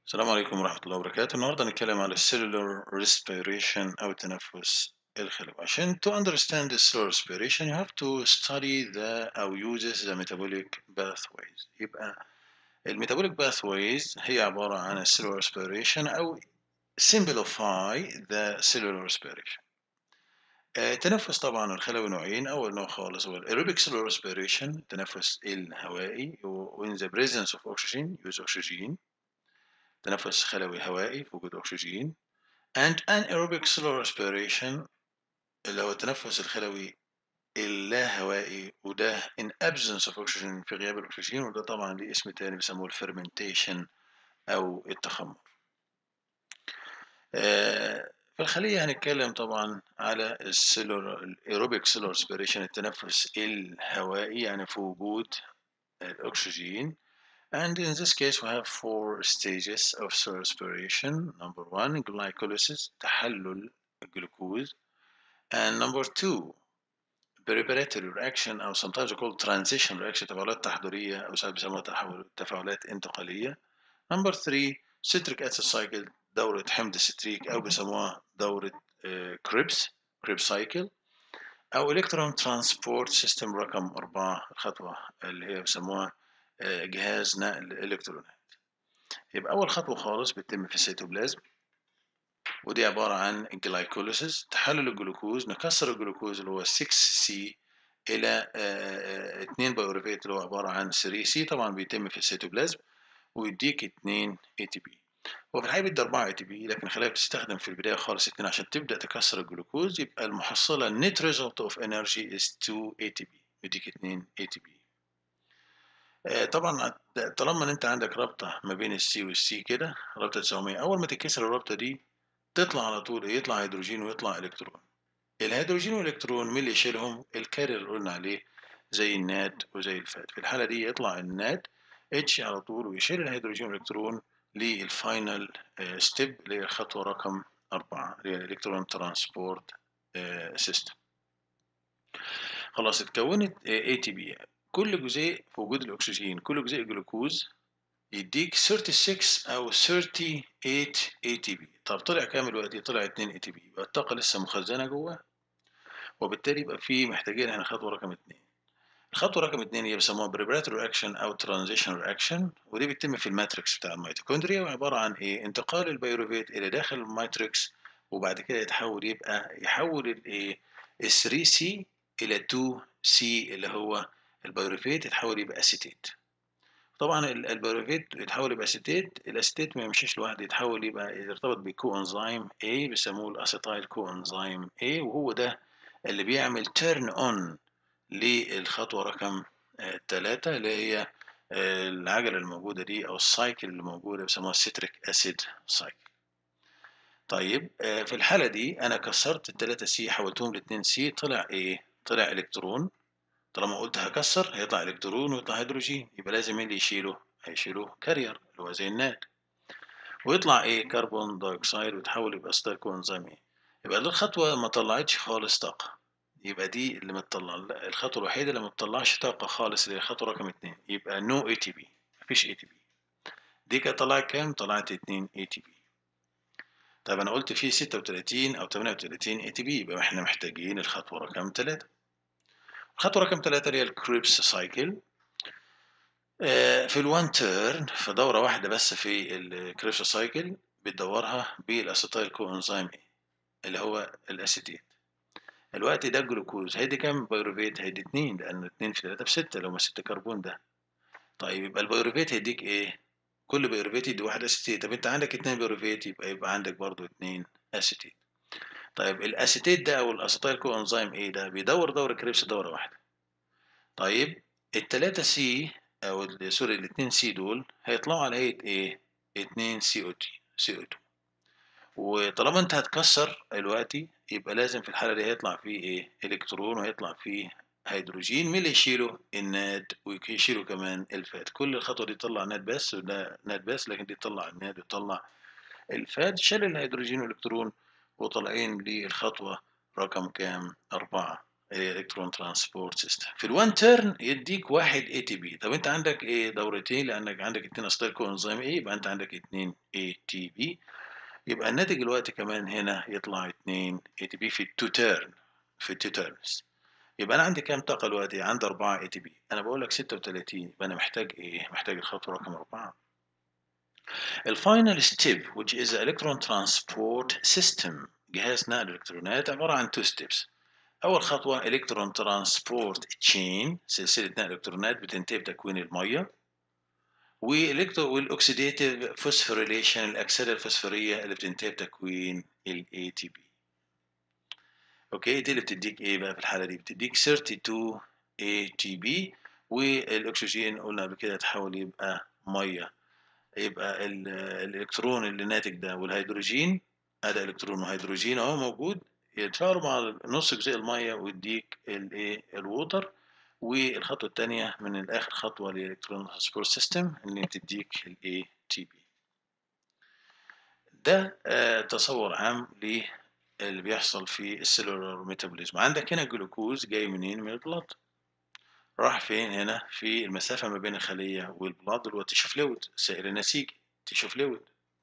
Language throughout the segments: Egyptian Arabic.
السلام عليكم ورحمة الله وبركاته النهاردة هنتكلم على الcellular respiration أو التنفس الخلوي عشان to understand the cellular respiration you have to study the أو uses the metabolic pathways يبقى الميتابوليك pathways هي عبارة عن الcellular respiration أو simplify the cellular respiration آه، التنفس طبعا الخلوي نوعين أول نوع خالص هو aerobic cellular respiration التنفس الهوائي و in the presence of oxygen use oxygen تنفس خلوي هوائي في وجود أكسجين and anaerobic cellular respiration اللي هو التنفس الخلوي اللا هوائي وده in absence of oxygen في غياب الأكسجين وده طبعا ليه اسم تاني بيسموه الفرمنتيشن أو التخمر آه، في الخلية هنتكلم طبعا على السيلولار الايروبيك سيلولار respiration التنفس الهوائي يعني في وجود الأكسجين And in this case, we have four stages of cell respiration. Number one, glycolysis, تحلل الجلوكوز. And number two, preparatory reaction أو sometimes called transition reaction تفاعلات تحضيرية أو ساعات بيسموها تحول- تفاعلات انتقالية. Number three, citric acid cycle دورة حمض الستريك أو بيسموها دورة كريبس كريبس سايكل أو electron transport system رقم أربعة الخطوة اللي هي بيسموها آه، جهاز نقل الإلكترونات يبقى أول خطوة خالص بتتم في السيتوبلازم ودي عبارة عن الجلايكوليسيس تحلل الجلوكوز نكسر الجلوكوز اللي هو 6C إلى 2 بايوريفيت اللي هو عبارة عن 3C طبعا بيتم في السيتوبلازم ويديك 2 ATP هو في الحقيقة بيدي 4 ATP لكن خليها بتستخدم في البداية خالص 2 عشان تبدأ تكسر الجلوكوز يبقى المحصلة net result of energy is 2 ATP يديك 2 ATP آه، طبعا طالما ان انت عندك رابطه ما بين السي والسي كده رابطه تساهميه اول ما تتكسر الرابطه دي تطلع على طول إيه؟ يطلع هيدروجين ويطلع الكترون الهيدروجين والالكترون مين اللي يشيلهم الكارير اللي قلنا عليه زي الناد وزي الفات في الحاله دي يطلع الناد اتش على طول ويشيل الهيدروجين والالكترون للفاينل ستيب اللي هي الخطوه رقم أربعة اللي هي الالكترون ترانسبورت سيستم خلاص اتكونت اي تي بي كل جزيء في وجود الأكسجين كل جزيء جلوكوز يديك 36 أو 38 ATP طب طلع كام دلوقتي؟ طلع 2 ATP يبقى الطاقة لسه مخزنة جوه وبالتالي يبقى في محتاجين هنا خطوة رقم 2 الخطوة رقم 2 هي بيسموها preparatory reaction أو transition reaction ودي بتتم في الماتريكس بتاع الميتوكوندريا وعبارة عن إيه؟ انتقال البيروفيت إلى داخل الماتريكس وبعد كده يتحول يبقى يحول الإيه؟ ال 3C إلى 2C اللي هو البيروفيت يتحول يبقى اسيتيت طبعا ال- البيروفيت يتحول يبقى اسيتيت الاسيتيت ما يمشيش لوحده يتحول يبقى يرتبط بكو انزيم A بيسموه الاسيتايل كو انزيم A وهو ده اللي بيعمل تيرن اون للخطوه رقم ثلاثة اللي هي آه، العجله الموجوده دي او السايكل اللي موجوده بيسموها السيتريك اسيد سايكل طيب آه، في الحاله دي انا كسرت الثلاثه سي حولتهم لاثنين سي طلع ايه طلع الكترون طالما قلت هكسر هيطلع الكترون ويطلع هيدروجين يبقى لازم مين اللي يشيله هيشيله كارير اللي هو زي الناد ويطلع ايه كربون دايوكسيد ويتحول يبقى ستار كوانزيم ايه يبقى دي الخطوه ما طلعتش خالص طاقه يبقى دي اللي متطلع لا، الخطوه الوحيده اللي ما بتطلعش طاقه خالص اللي هي الخطوه رقم اتنين يبقى نو اي تي بي مفيش اي تي بي دي كانت طلعت كام طلعت 2 اي تي بي طيب انا قلت في 36 او 38 اي تي بي يبقى احنا محتاجين الخطوه رقم 3 الخطوه رقم 3 اللي هي الكريبس سايكل آه، في الوان تيرن في دورة واحدة بس في الكريبس سايكل بتدورها بالاسيتايل كو انزيم ايه اللي هو الاسيتيت الوقت ده الجلوكوز هيدي كام بيروفيت هيدي اتنين لان اتنين في تلاتة في ستة لو ما ستة كربون ده طيب يبقى البيروفيت هيديك ايه كل بيروفيت يدي واحد اسيتيت طب انت عندك اتنين بيروفيت يبقى يبقى عندك برضو اتنين اسيتيت طيب الاسيتيت ده او الاسيتايل كو انزيم ايه ده بيدور دورة كريبس دورة واحدة طيب التلاتة سي او ال- سوري الاتنين سي دول هيطلعوا على هيئة ايه؟ اتنين سي او تي سي او 2 وطالما انت هتكسر دلوقتي يبقى لازم في الحالة دي هيطلع فيه ايه؟ الكترون وهيطلع فيه هيدروجين مين اللي يشيله؟ الناد ويشيله كمان الفات كل الخطوة دي تطلع ناد بس وده ناد بس لكن دي تطلع الناد وتطلع الفات شال الهيدروجين والالكترون وطالعين للخطوة رقم كام؟ أربعة الالكترون ترانسبورت سيستم في الوان تيرن يديك واحد اي تي بي طب انت عندك ايه دورتين لانك عندك اتنين اسيتايل كو انزيم ايه يبقى انت عندك اتنين اي تي بي يبقى الناتج الوقت كمان هنا يطلع اتنين اي تي بي في التو تيرن في التو تيرنز يبقى انا عندي كام طاقه دلوقتي عندي 4 اي تي بي انا بقول لك 36 يبقى انا محتاج ايه محتاج الخطوه رقم 4 الفاينل ستيب which is the electron transport system جهاز نقل الالكترونات عباره عن two steps اول خطوه electron transport chain سلسله نقل الالكترونات بتنتهي بتكوين الميه والاكسيديتيف فوسفوريليشن الاكسده الفوسفوريه اللي بتنتهي بتكوين الاي تي بي اوكي دي اللي بتديك ايه بقى في الحاله دي بتديك 32 اي تي بي والاكسجين قلنا قبل كده يتحول يبقى ميه يبقى الالكترون اللي ناتج ده والهيدروجين ادي الكترون وهيدروجين اهو موجود يتفاعلوا مع نص جزيء الميه ويديك الايه الووتر والخطوه الثانيه من الاخر خطوه للالكترون ترانسبورت سيستم ان تديك الاي تي بي ده آه تصور عام اللي بيحصل في السيلولار ميتابوليزم عندك هنا الجلوكوز جاي منين من البلاد راح فين هنا في المسافة ما بين الخلية والبلاد اللي هو تيشو فلويد سائل نسيجي تيشو فلويد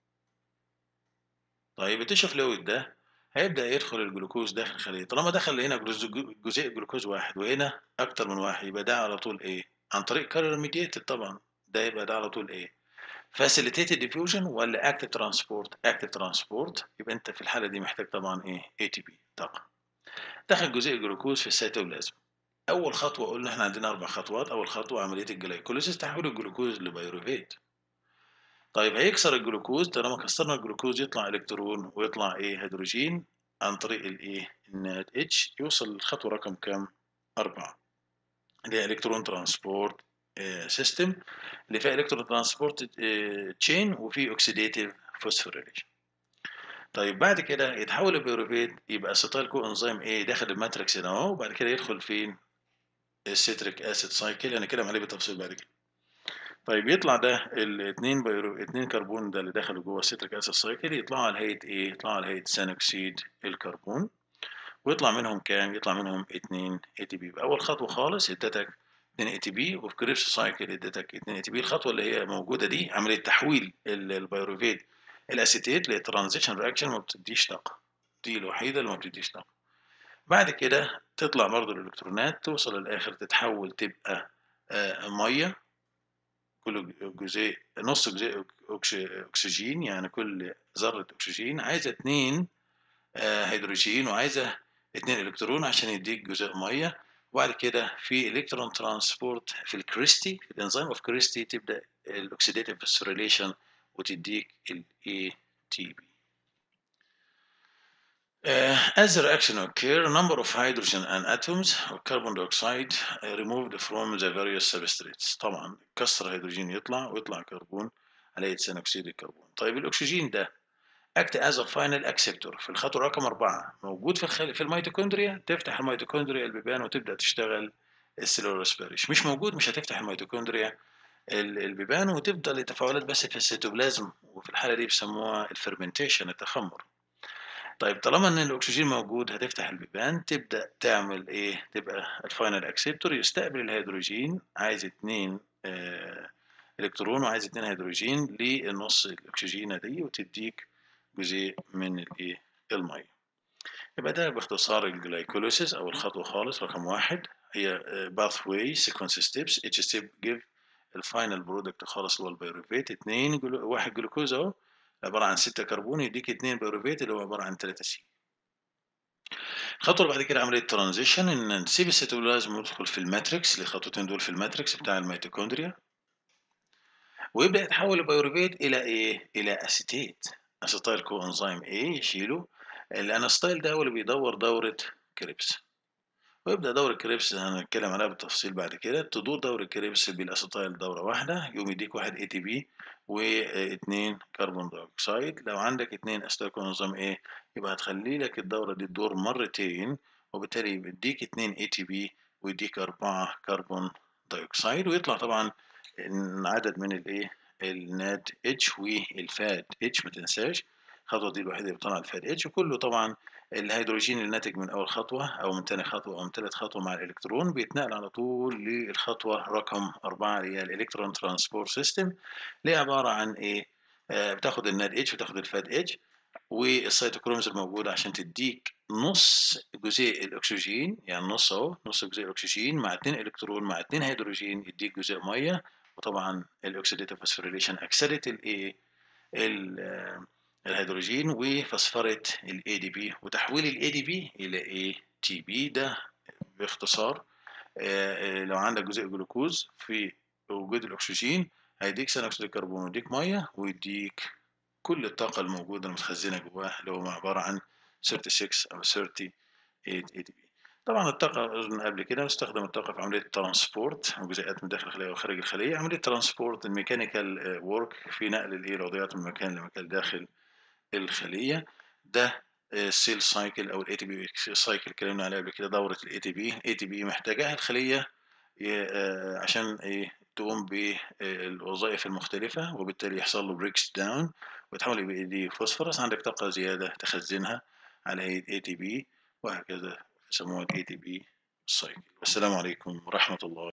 طيب التيشو فلويد ده هيبدأ يدخل الجلوكوز داخل الخلية طالما دخل هنا جزيء جلوكوز واحد وهنا أكتر من واحد يبقى ده على طول إيه؟ عن طريق كارير ميديتد طبعا ده يبقى ده على طول إيه؟ فاسيليتيتد ديفيوجن ولا اكتف ترانسبورت اكتف ترانسبورت يبقى انت في الحاله دي محتاج طبعا ايه اي تي بي طاقه دخل جزيء الجلوكوز في السيتوبلازم اول خطوه قلنا احنا عندنا اربع خطوات اول خطوه عمليه الجلايكوليسيس تحويل الجلوكوز لبيروفيت طيب هيكسر الجلوكوز طالما كسرنا الجلوكوز يطلع الكترون ويطلع ايه هيدروجين عن طريق الايه النات اتش يوصل للخطوه رقم كام أربعة اللي هي الكترون ترانسبورت سيستم اللي فيها الكترون ترانسبورت تشين وفي اوكسيديتيف فوسفوريليشن طيب بعد كده يتحول البيروفيت يبقى اسيتايل كو انزيم ايه داخل الماتريكس هنا اهو وبعد كده يدخل فين السيتريك اسيد سايكل انا كده عليه بالتفصيل بعد كده طيب يطلع ده الاثنين بيرو اثنين كربون ده اللي دخلوا جوه السيتريك اسيد سايكل يطلعوا على هيئه ايه يطلعوا على هيئه ثاني اكسيد الكربون ويطلع منهم كام يطلع منهم 2 اي تي بي اول خطوه خالص ادتك 2 اي تي بي وفي كريبس سايكل ادتك 2 اي تي بي الخطوه اللي هي موجوده دي عمليه تحويل البيروفيت الاسيتيت لترانزيشن رياكشن ما بتديش طاقه دي الوحيده اللي ما بتديش طاقه بعد كده تطلع برضه الالكترونات توصل للاخر تتحول تبقى آه ميه كل جزيء نص جزيء اكسجين يعني كل ذره اكسجين عايزه اتنين آه هيدروجين وعايزه اتنين الكترون عشان يديك جزيء ميه وبعد كده في الكترون ترانسبورت في الكريستي في الانزيم اوف كريستي تبدا الاكسيديتيف فوسفوريليشن وتديك ال ATP. Uh, as the reaction occur, number of hydrogen and atoms of carbon dioxide uh, removed from the various substrates. طبعا كسر هيدروجين يطلع ويطلع كربون على ثاني اكسيد الكربون. طيب الاكسجين ده act as a final acceptor في الخطوة رقم أربعة موجود في الخل... في الميتوكوندريا تفتح الميتوكوندريا البيبان وتبدأ تشتغل السيلولار ريسبيريشن مش موجود مش هتفتح الميتوكوندريا البيبان وتفضل التفاعلات بس في السيتوبلازم وفي الحالة دي بيسموها الفرمنتيشن التخمر طيب طالما ان الاكسجين موجود هتفتح البيبان تبدا تعمل ايه تبقى الفاينل اكسبتور يستقبل الهيدروجين عايز اتنين آه الكترون وعايز اتنين هيدروجين للنص الاكسجينه دي وتديك جزيء من الايه الميه يبقى ده باختصار الجلايكوليسيس او الخطوه خالص رقم واحد هي باث واي سيكونس ستيبس اتش ستيب جيف الفاينل برودكت خالص اللي هو البيروفيت اتنين جلو... واحد جلوكوز اهو عبارة عن ستة كربون يديك اتنين بيروفيت اللي هو عبارة عن تلاتة سي الخطوة اللي بعد كده عملية ترانزيشن ان نسيب السيتوبلازم وندخل في الماتريكس الخطوتين دول في الماتريكس بتاع الميتوكوندريا ويبدأ يتحول البيروفيت إلى إيه؟ إلى أسيتيت أسيتايل كو أنزيم إيه يشيله الأنستايل ده هو اللي بيدور دورة كريبس ويبدأ دورة كريبس هنتكلم عليها بالتفصيل بعد كده تدور دورة كريبس بالأسيتايل دورة واحدة يقوم يديك واحد اي تي بي واثنين كربون دايوكسيد لو عندك اتنين أسيتايل كو أنزيم إيه يبقى هتخلي لك الدورة دي تدور مرتين وبالتالي بيديك اتنين اي تي بي ويديك أربعة كربون دايوكسيد ويطلع طبعا عدد من الايه الناد اتش والفات اتش ما تنساش الخطوة دي الوحيدة اللي بتطلع الفات اتش وكله طبعا الهيدروجين الناتج من أول خطوة أو من تاني خطوة أو من تالت خطوة مع الإلكترون بيتنقل على طول للخطوة رقم أربعة اللي هي الإلكترون ترانسبورت سيستم اللي هي عبارة عن إيه؟ آه بتاخد الناد اتش وتاخد الفات اتش والسيتوكرومز الموجودة عشان تديك نص جزيء الأكسجين يعني نص أهو نص جزيء الأكسجين مع اتنين إلكترون مع اتنين هيدروجين يديك جزيء مية وطبعا الأكسيديتيف فوسفوريليشن أكسدت الإيه الهيدروجين وفسفرت ال ADP وتحويل ال ADP إلى ATP ده باختصار لو عندك جزيء جلوكوز في وجود الأكسجين هيديك ثاني أكسيد الكربون ويديك مية ويديك كل الطاقة الموجودة المتخزنة جواه اللي هو عبارة عن 36 أو 38 ATP طبعا الطاقة قلنا قبل كده نستخدم الطاقة في عملية الترانسبورت جزيئات من داخل الخلية وخارج الخلية عملية ترانسبورت الميكانيكال ورك في نقل الايه العضويات من مكان لمكان داخل الخلية ده السيل سايكل او الاي تي بي سايكل اتكلمنا عليها قبل كده دورة الاي تي بي الاي تي بي محتاجاها الخلية عشان ايه تقوم بالوظائف المختلفة وبالتالي يحصل له بريكس داون ويتحول الى دي فوسفورس عندك طاقة زيادة تخزنها على اي تي بي وهكذا يسموها الاي تي بي سايكل والسلام عليكم ورحمة الله